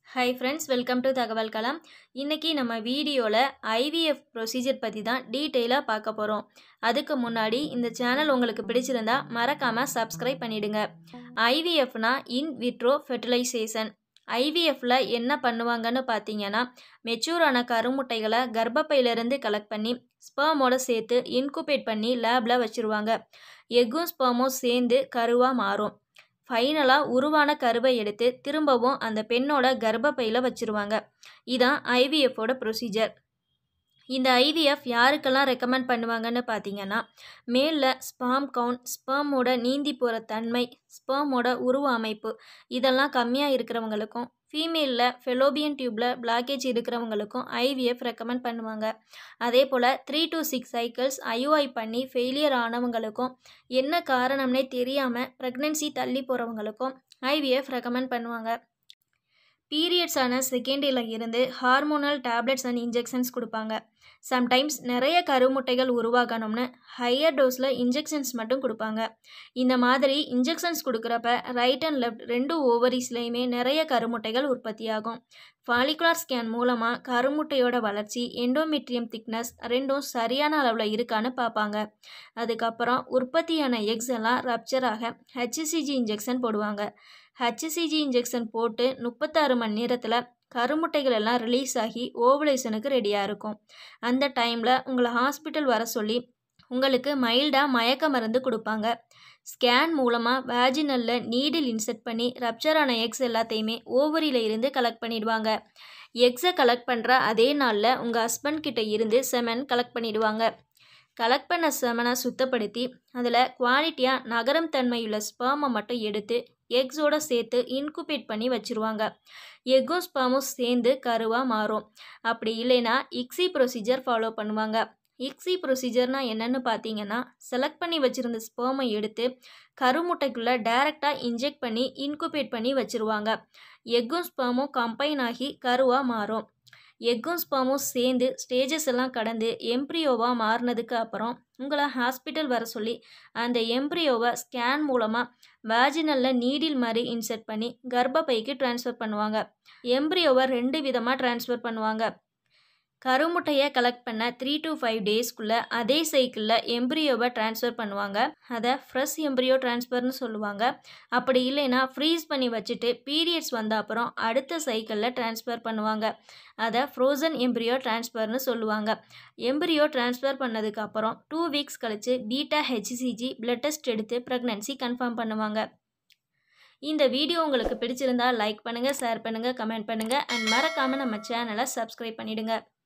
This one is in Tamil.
ஹாய் ஃப்ரெண்ட்ஸ் வெல்கம் டு தகவல் களம் இன்றைக்கி நம்ம வீடியோவில் ஐவிஎஃப் ப்ரொசீஜர் பற்றி தான் டீட்டெயிலாக பார்க்க போகிறோம் அதுக்கு முன்னாடி இந்த சேனல் உங்களுக்கு பிடிச்சிருந்தா மறக்காமல் சப்ஸ்கிரைப் பண்ணிடுங்க ஐவிஎஃப்னா இன் விட்ரோ ஃபெர்டிலைசேஷன் ஐவிஎஃப்ல என்ன பண்ணுவாங்கன்னு பார்த்தீங்கன்னா மெச்சூர் ஆன கருமுட்டைகளை கர்ப்பப்பையிலிருந்து கலெக்ட் பண்ணி ஸ்பெர்மோட சேர்த்து இன்குபேட் பண்ணி லேபில் வச்சுருவாங்க எக்கும் ஸ்பெர்மும் சேர்ந்து கருவாக மாறும் ஃபைனலாக உருவான கருவை எடுத்து திரும்பவும் அந்த பெண்ணோட கர்ப்பப்பையில் வச்சுருவாங்க இதான் ஐவிஎஃப்போட ப்ரொசீஜர் இந்த ஐவிஎஃப் யாருக்கெல்லாம் ரெக்கமெண்ட் பண்ணுவாங்கன்னு பார்த்தீங்கன்னா மேலில் ஸ்பாம் கவுண்ட் ஸ்பெர்மோட நீந்தி போகிற தன்மை ஸ்பெர்மோட உருவ அமைப்பு இதெல்லாம் கம்மியாக இருக்கிறவங்களுக்கும் ஃபீமேலில் ஃபெலோபியன் டியூப்பில் பிளாக்கேஜ் இருக்கிறவங்களுக்கும் ஐவிஎஃப் ரெக்கமெண்ட் பண்ணுவாங்க அதே போல் three to six cycles IUI பண்ணி ஃபெயிலியர் ஆனவங்களுக்கும் என்ன காரணம்னே தெரியாமல் ப்ரெக்னென்சி தள்ளி போகிறவங்களுக்கும் ஐவிஎஃப் ரெக்கமெண்ட் பண்ணுவாங்க பீரியட்ஸான செகண்டில் இருந்து ஹார்மோனல் டேப்லெட்ஸ் அண்ட் இன்ஜெக்ஷன்ஸ் கொடுப்பாங்க சம்டைம்ஸ் நிறைய கருமுட்டைகள் உருவாகணும்னு ஹையர் டோஸில் இன்ஜெக்ஷன்ஸ் மட்டும் கொடுப்பாங்க இந்த மாதிரி இன்ஜெக்ஷன்ஸ் கொடுக்குறப்ப ரைட் அண்ட் லெஃப்ட் ரெண்டு ஓவரிஸ்லேயுமே நிறைய கருமுட்டைகள் உற்பத்தியாகும் ஃபாலிகுலார் ஸ்கேன் மூலமாக கருமுட்டையோட வளர்ச்சி எண்டோமெட்ரியம் திக்னஸ் ரெண்டும் சரியான அளவில் இருக்கான்னு பார்ப்பாங்க அதுக்கப்புறம் உற்பத்தியான எக்ஸ் எல்லாம் ரப்சர் ஆக ஹெச்சிசிஜி இன்ஜெக்ஷன் போடுவாங்க ஹெச்சிசிஜி இன்ஜெக்ஷன் போட்டு முப்பத்தாறு மணி நேரத்தில் கருமுட்டைகள் எல்லாம் ரிலீஸ் ஆகி ஓவலேஷனுக்கு ரெடியாக இருக்கும் அந்த டைமில் உங்களை ஹாஸ்பிட்டல் வர சொல்லி உங்களுக்கு மைல்டாக மயக்க மருந்து கொடுப்பாங்க ஸ்கேன் மூலமாக வேஜினலில் நீடில் இன்செர்ட் பண்ணி ரப்சரான எக்ஸ் எல்லாத்தையுமே ஓவரியில் இருந்து கலெக்ட் பண்ணிடுவாங்க எக்ஸை கலெக்ட் பண்ணுற அதே நாளில் உங்கள் ஹஸ்பண்ட் கிட்ட இருந்து செமன் கலெக்ட் பண்ணிடுவாங்க கலெக்ட் பண்ண செமனை சுத்தப்படுத்தி அதில் குவாலிட்டியாக நகரம் தன்மையுள்ள ஸ்பேமை மட்டும் எடுத்து எக்ஸோட சேர்த்து இன்குபேட் பண்ணி வச்சுருவாங்க எக்கும் ஸ்பேமும் சேர்ந்து கருவாக மாறும் அப்படி இல்லைன்னா இக்ஸி ப்ரொசீஜர் ஃபாலோ பண்ணுவாங்க இக்ஸி ப்ரொசீஜர்னால் என்னென்னு பார்த்தீங்கன்னா செலக்ட் பண்ணி வச்சுருந்த ஸ்பேமை எடுத்து கருமுட்டைக்குள்ளே டைரெக்டாக இன்ஜெக்ட் பண்ணி இன்குபேட் பண்ணி வச்சுருவாங்க எக்கும் ஸ்பேமும் கம்பைன் ஆகி கருவாக மாறும் எக்கும் ஸ்பேமும் சேர்ந்து ஸ்டேஜஸ் எல்லாம் கடந்து எம்ப்ரியோவாக மாறினதுக்கு அப்புறம் உங்களை ஹாஸ்பிட்டல் வர சொல்லி அந்த எம்ப்ரியோவை ஸ்கேன் மூலமாக வேஜினலில் நீடில் மாதிரி இன்செர்ட் பண்ணி கர்ப்பப்பைக்கு ட்ரான்ஸ்ஃபர் பண்ணுவாங்க எம்ப்ரியோவை ரெண்டு விதமாக ட்ரான்ஸ்ஃபர் பண்ணுவாங்க கருமுட்டையை கலெக்ட் பண்ண த்ரீ டு ஃபைவ் டேஸ்க்குள்ளே அதே சைக்கிளில் எம்ப்ரியோவை ட்ரான்ஸ்ஃபர் பண்ணுவாங்க அதை ஃப்ரெஷ் எம்ப்ரியோ ட்ரான்ஸ்ஃபர்னு சொல்லுவாங்க அப்படி இல்லைன்னா ஃப்ரீஸ் பண்ணி வச்சுட்டு பீரியட்ஸ் வந்த அப்புறம் அடுத்த சைக்கிளில் ட்ரான்ஸ்ஃபர் பண்ணுவாங்க அதை ஃப்ரோசன் எம்ப்ரியோ ட்ரான்ஸ்ஃபர்னு சொல்லுவாங்க எம்ப்ரியோ ட்ரான்ஸ்ஃபர் பண்ணதுக்கு அப்புறம் டூ வீக்ஸ் கழித்து பீட்டா ஹெச்சிசிஜி பிளட் டெஸ்ட் எடுத்து ப்ரெக்னன்சி கன்ஃபார்ம் பண்ணுவாங்க இந்த வீடியோ உங்களுக்கு பிடிச்சிருந்தா லைக் பண்ணுங்கள் ஷேர் பண்ணுங்கள் கமெண்ட் பண்ணுங்கள் அண்ட் மறக்காமல் நம்ம சேனலை சப்ஸ்கிரைப் பண்ணிவிடுங்க